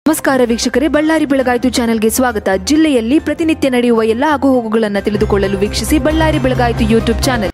ನಮಸ್ಕಾರ ವೀಕ್ಷಕರೇ ಬಳ್ಳಾರಿ ಬೆಳಗಾಯಿತು ಚಾನೆಲ್ಗೆ ಸ್ವಾಗತ ಜಿಲ್ಲೆಯಲ್ಲಿ ಪ್ರತಿನಿತ್ಯ ನಡೆಯುವ ಎಲ್ಲ ಆಗುಹೋಗುಗಳನ್ನು ತಿಳಿದುಕೊಳ್ಳಲು ವೀಕ್ಷಿಸಿ ಬಳ್ಳಾರಿ ಬೆಳಗಾಯಿತು ಯೂಟ್ಯೂಬ್ ಚಾನೆಲ್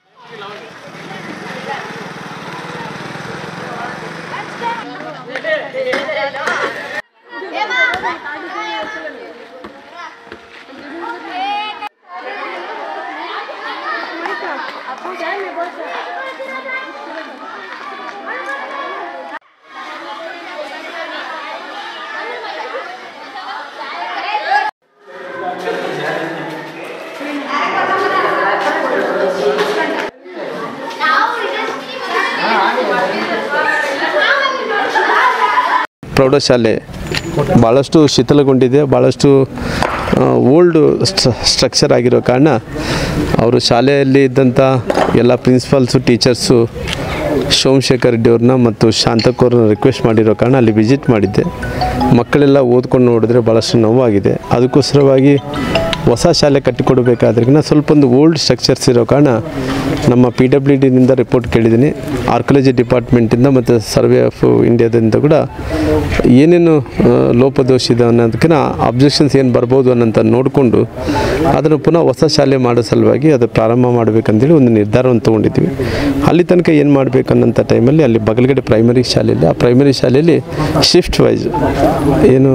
ಪ್ರೌಢಶಾಲೆ ಭಾಳಷ್ಟು ಶಿಥಿಲಗೊಂಡಿದೆ ಭಾಳಷ್ಟು ಓಲ್ಡ್ ಸ್ಟ್ರಕ್ಚರ್ ಆಗಿರೋ ಕಾರಣ ಅವರು ಶಾಲೆಯಲ್ಲಿ ಇದ್ದಂಥ ಎಲ್ಲ ಪ್ರಿನ್ಸಿಪಾಲ್ಸು ಟೀಚರ್ಸು ಸೋಮಶೇಖರ್ ರೆಡ್ಡಿ ಅವ್ರನ್ನ ಮತ್ತು ಶಾಂತಕ್ಕವ್ರನ್ನ ರಿಕ್ವೆಸ್ಟ್ ಮಾಡಿರೋ ಕಾರಣ ಅಲ್ಲಿ ವಿಸಿಟ್ ಮಾಡಿದ್ದೆ ಮಕ್ಕಳೆಲ್ಲ ಓದ್ಕೊಂಡು ನೋಡಿದ್ರೆ ಭಾಳಷ್ಟು ನೋವಾಗಿದೆ ಅದಕ್ಕೋಸ್ಕರವಾಗಿ ಹೊಸ ಶಾಲೆ ಕಟ್ಟಿಕೊಡಬೇಕಾದ್ರಿಗಿನ ಸ್ವಲ್ಪ ಒಂದು ಓಲ್ಡ್ ಸ್ಟ್ರಕ್ಚರ್ಸ್ ಇರೋ ಕಾರಣ ನಮ್ಮ ಪಿ ಡಬ್ಲ್ಯೂ ಡಿನಿಂದ ರಿಪೋರ್ಟ್ ಕೇಳಿದ್ದೀನಿ ಆರ್ಕಲಜಿ ಡಿಪಾರ್ಟ್ಮೆಂಟಿಂದ ಮತ್ತು ಸರ್ವೆ ಆಫ್ ಇಂಡಿಯಾದಿಂದ ಕೂಡ ಏನೇನು ಆ, ಲೋಪದೋಷ ಇದೆ ಅನ್ನೋದಕ್ಕಿಂತ ಅಬ್ಜೆಕ್ಷನ್ಸ್ ಏನು ಬರ್ಬೋದು ಅನ್ನೋಂಥ ನೋಡಿಕೊಂಡು ಅದನ್ನು ಪುನಃ ಹೊಸ ಶಾಲೆ ಮಾಡೋ ಸಲುವಾಗಿ ಅದು ಪ್ರಾರಂಭ ಮಾಡಬೇಕಂತೇಳಿ ಒಂದು ನಿರ್ಧಾರವನ್ನು ತೊಗೊಂಡಿದ್ವಿ ಅಲ್ಲಿ ತನಕ ಏನು ಮಾಡಬೇಕನ್ನೋಂಥ ಟೈಮಲ್ಲಿ ಅಲ್ಲಿ ಬಗಲಗಡೆ ಪ್ರೈಮರಿ ಶಾಲೆಯಲ್ಲಿ ಆ ಪ್ರೈಮರಿ ಶಾಲೆಯಲ್ಲಿ ಶಿಫ್ಟ್ ವೈಸ್ ಏನು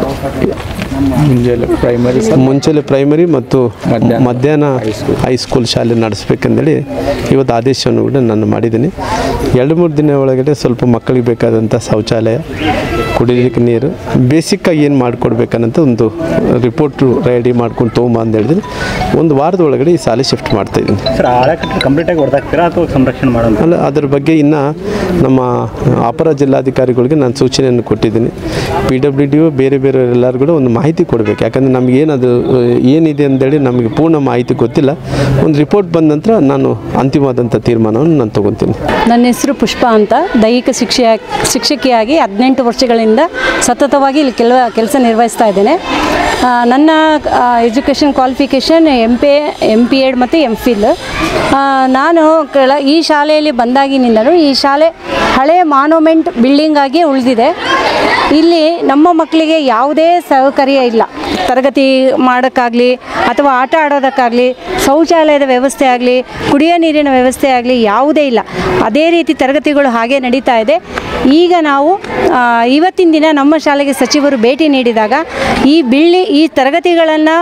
ಮುಂಜಾನೆ ಪ್ರೈಮರಿ ಮುಂಚೆಲೆ ಪ್ರೈಮರಿ ಮತ್ತು ಮಧ್ಯಾಹ್ನ ಹೈಸ್ಕೂಲ್ ಶಾಲೆ ನಡೆಸ್ಬೇಕಂದೇಳಿ ಇವತ್ತು ಆದೇಶವನ್ನು ಕೂಡ ನಾನು ಮಾಡಿದ್ದೀನಿ ಎರಡು ಮೂರು ದಿನ ಒಳಗಡೆ ಸ್ವಲ್ಪ ಮಕ್ಕಳಿಗೆ ಬೇಕಾದಂಥ ಶೌಚಾಲಯ ಕುಡಿಲಿಕ್ಕೆ ನೀರು ಬೇಸಿಕ್ಕಾಗಿ ಏನು ಮಾಡಿಕೊಡ್ಬೇಕನ್ನಂತ ಒಂದು ರಿಪೋರ್ಟು ರೆಡಿ ಮಾಡ್ಕೊಂಡು ತೊಗೊಂಬ ಅಂತ ಹೇಳಿದ್ರೆ ಒಂದು ವಾರದ ಒಳಗಡೆ ಈ ಶಾಲೆ ಶಿಫ್ಟ್ ಮಾಡ್ತಾಯಿದ್ದೀನಿ ಸರ್ ಆಳೆ ಕಟ್ಟಿ ಕಂಪ್ಲೀಟ್ ಆಗಿ ಹೊಡೆದಾಕ್ತೀರಾ ಅಥವಾ ಸಂರಕ್ಷಣೆ ಮಾಡೋಣ ಅಲ್ಲ ಅದ್ರ ಬಗ್ಗೆ ಇನ್ನು ನಮ್ಮ ಅಪರ ಜಿಲ್ಲಾಧಿಕಾರಿಗಳಿಗೆ ನಾನು ಸೂಚನೆಯನ್ನು ಕೊಟ್ಟಿದ್ದೀನಿ ಪಿ ಡಬ್ಲ್ಯೂ ಡಿ ಬೇರೆ ಬೇರೆ ಎಲ್ಲರೂ ಕೂಡ ಒಂದು ಮಾಹಿತಿ ಕೊಡಬೇಕು ಯಾಕಂದರೆ ನಮ್ಗೆ ಏನದು ಏನಿದೆ ಅಂತೇಳಿ ನಮಗೆ ಪೂರ್ಣ ಮಾಹಿತಿ ಗೊತ್ತಿಲ್ಲ ಒಂದು ರಿಪೋರ್ಟ್ ಬಂದ ನಂತರ ನಾನು ಅಂತಿಮವಾದಂಥ ತೀರ್ಮಾನವನ್ನು ನಾನು ತೊಗೊತೀನಿ ನನ್ನ ಹೆಸರು ಪುಷ್ಪ ಅಂತ ದೈಹಿಕ ಶಿಕ್ಷೆ ಶಿಕ್ಷಕಿಯಾಗಿ ಹದಿನೆಂಟು ವರ್ಷಗಳಿಂದ ಸತತವಾಗಿ ಇಲ್ಲಿ ಕೆಲ ಕೆಲಸ ನಿರ್ವಹಿಸ್ತಾ ಇದ್ದೇನೆ ಆ, ನನ್ನ education qualification M P M P Ed ಮತ್ತು ಎಮ್ ಫಿಲ್ ನಾನು ಕೆಳ ಈ ಶಾಲೆಯಲ್ಲಿ ಬಂದಾಗಿನಿಂದಲೂ ಈ ಶಾಲೆ ಹಳೆಯ ಮಾನ್ಯುಮೆಂಟ್ ಬಿಲ್ಡಿಂಗ್ ಆಗಿ ಉಳಿದಿದೆ ಇಲ್ಲಿ ನಮ್ಮ ಮಕ್ಕಳಿಗೆ ಯಾವುದೇ ಸೌಕರ್ಯ ಇಲ್ಲ ತರಗತಿ ಮಾಡೋಕ್ಕಾಗಲಿ ಅಥವಾ ಆಟ ಆಡೋದಕ್ಕಾಗಲಿ ಶೌಚಾಲಯದ ವ್ಯವಸ್ಥೆ ಆಗಲಿ ಕುಡಿಯೋ ನೀರಿನ ವ್ಯವಸ್ಥೆ ಆಗಲಿ ಯಾವುದೇ ಇಲ್ಲ ಅದೇ ರೀತಿ ತರಗತಿಗಳು ಹಾಗೆ ನಡೀತಾ ಇದೆ ಈಗ ನಾವು ಆ, ಇವತ್ತಿನ ದಿನ ನಮ್ಮ ಶಾಲೆಗೆ ಸಚಿವರು ಭೇಟಿ ನೀಡಿದಾಗ ಈ ಬಿಳ್ಳಿ ಈ ತರಗತಿಗಳನ್ನು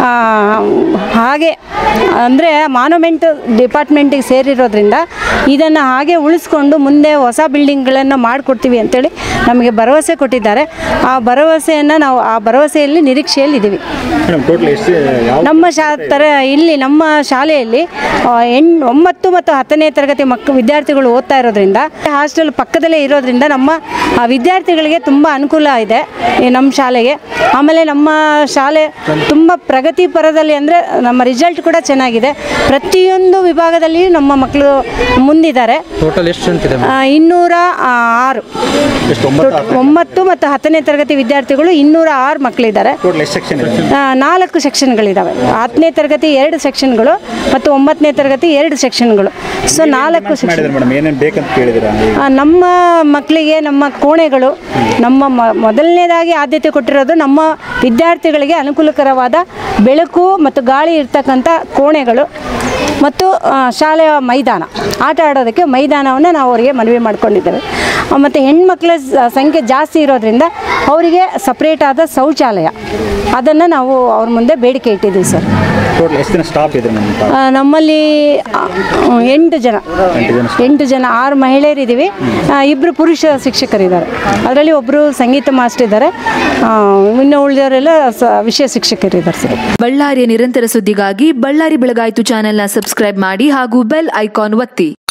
ಹಾಗೆ ಅಂದರೆ ಮಾನ್ಯುಮೆಂಟ್ ಡಿಪಾರ್ಟ್ಮೆಂಟಿಗೆ ಸೇರಿರೋದ್ರಿಂದ ಇದನ್ನು ಹಾಗೆ ಉಳಿಸ್ಕೊಂಡು ಮುಂದೆ ಹೊಸ ಬಿಲ್ಡಿಂಗ್ಗಳನ್ನು ಮಾಡಿಕೊಡ್ತೀವಿ ಅಂತೇಳಿ ನಮಗೆ ಭರವಸೆ ಕೊಟ್ಟಿದ್ದಾರೆ ಆ ಭರವಸೆಯನ್ನು ನಾವು ಆ ಭರವಸೆಯಲ್ಲಿ ನಿರೀಕ್ಷೆಯಲ್ಲಿ ಇದ್ದೀವಿ ಮೇಡಮ್ ಟೋಟಲ್ ಎಷ್ಟು ಯಾವ ನಮ್ಮ ಶಾ ತರ ಇಲ್ಲಿ ನಮ್ಮ ಶಾಲೆಯಲ್ಲಿ ಆ, ಎಂಟ್ ಒಂಬತ್ತು ಮತ್ತು ಹತ್ತನೇ ತರಗತಿ ಮಕ್ಕ ವಿದ್ಯಾರ್ಥಿಗಳು ಓದ್ತಾ ಇರೋದ್ರಿಂದ ಹಾಸ್ಟೆಲ್ ಪಕ್ಕದಲ್ಲೇ ಇರೋದ್ರಿಂದ ನಮ್ಮ ಆ, ವಿದ್ಯಾರ್ಥಿಗಳಿಗೆ ತುಂಬ ಅನುಕೂಲ ಇದೆ ಈ ನಮ್ಮ ಶಾಲೆಗೆ ಆಮೇಲೆ ನಮ್ಮ ಶಾಲೆ ತುಂಬ ಪ್ರಗತಿ ಪರದಲ್ಲಿ ಅಂದರೆ ನಮ್ಮ ರಿಸಲ್ಟ್ ಕೂಡ ಚೆನ್ನಾಗಿದೆ ಪ್ರತಿಯೊಂದು ವಿಭಾಗದಲ್ಲಿಯೂ ನಮ್ಮ ಮಕ್ಕಳು ಮುಂದಿದ್ದಾರೆ ಟೋಟಲ್ ಎಷ್ಟು ಅಂತಿದೆ ಆ, ಇನ್ನೂರ ಆ, ಆರು ಎಷ್ಟು ಒಂಬತ್ತು ಹತ್ತು ಒಂಬತ್ತು ಮತ್ತು ಹತ್ತನೇ ತರಗತಿ ವಿದ್ಯಾರ್ಥಿಗಳು ಇನ್ನೂರ ಆರು ಮಕ್ಕಳಿದ್ದಾರೆ ಟೋಟಲ್ ಎಷ್ಟು ಸೆಕ್ಷನ್ ಇದೆ ಆ, ನಾಲ್ಕು ಸೆಕ್ಷನ್ಗಳಿದ್ದಾವೆ ಹತ್ತನೇ ತರಗತಿ ಎರಡು ಸೆಕ್ಷನ್ಗಳು ಮತ್ತು ಒಂಬತ್ತನೇ ತರಗತಿ ಎರಡು ಸೆಕ್ಷನ್ಗಳು ಸೊ ನಾಲ್ಕು ಸೆಕ್ಷನ್ ಮಾಡಿದ್ರೆ ಮೇಡಮ್ ಏನೇನು ಬೇಕಂತ ಕೇಳಿದಿರಾ ಆ, ನಮ್ಮ ಮಕ್ಕಳಿಗೆ ನಮ್ಮ ಕೋಣೆಗಳು ನಮ್ಮ ಮ- ಮೊದಲನೇದಾಗಿ ಆದ್ಯತೆ ಕೊಟ್ಟಿರೋದು ನಮ್ಮ ವಿದ್ಯಾರ್ಥಿಗಳಿಗೆ ಅನುಕೂಲಕರವಾದ ಬೆಳಕು ಮತ್ತು ಗಾಳಿ ಇರ್ತಕ್ಕಂಥ ಕೋಣೆಗಳು ಮತ್ತು ಆ, ಶಾಲೆಯ ಮೈದಾನ ಆಟ ಆಡೋದಕ್ಕೆ ಮೈದಾನವನ್ನು ನಾವು ಅವರಿಗೆ ಮನವಿ ಮಾಡ್ಕೊಂಡಿದ್ದೇವೆ ಆ, ಮತ್ತು ಹೆಣ್ಮಕ್ಳ ಸ- ಸಂಖ್ಯೆ ಜಾಸ್ತಿ ಇರೋದ್ರಿಂದ ಅವರಿಗೆ ಸಪ್ರೇಟ್ ಆದ ಶೌಚಾಲಯ ಅದನ್ನು ನಾವು ಅವ್ರ ಮುಂದೆ ಬೇಡಿಕೆ ಇಟ್ಟಿದ್ದೀವಿ ಸರ್ ಟೋಟಲ್ ಎಷ್ಟು ದಿನ ಸ್ಟಾಪ್ ಇದೆ ನಮ್ಮ ಆ, ನಮ್ಮಲ್ಲಿ ಆ, ಎಂಟು ಜನ ಎಂಟು ಜನ ಆರು ಮಹಿಳೆಯರಿದ್ದೀವಿ ಆ, ಇಬ್ಬರು ಪುರುಷ ಶಿಕ್ಷಕರಿದ್ದಾರೆ ಅದರಲ್ಲಿ ಒಬ್ಬರು ಸಂಗೀತ ಮಾಸ್ಟರ್ ಇದ್ದಾರೆ ಆ, ಇನ್ನು ಉಳಿದವರೆಲ್ಲ ಸ ವಿಷಯ ಶಿಕ್ಷಕರಿದ್ದಾರೆ ಸರ್ ಬಳ್ಳಾರಿಯ ನಿರಂತರ ಸುದ್ದಿಗಾಗಿ ಬಳ್ಳಾರಿ ಬೆಳಗಾಯಿತು ಚಾನೆಲ್ನ ಸಬ್ಸ್ಕ್ರೈಬ್ ಮಾಡಿ ಹಾಗೂ ಬೆಲ್ ಐಕಾನ್ ಒತ್ತಿ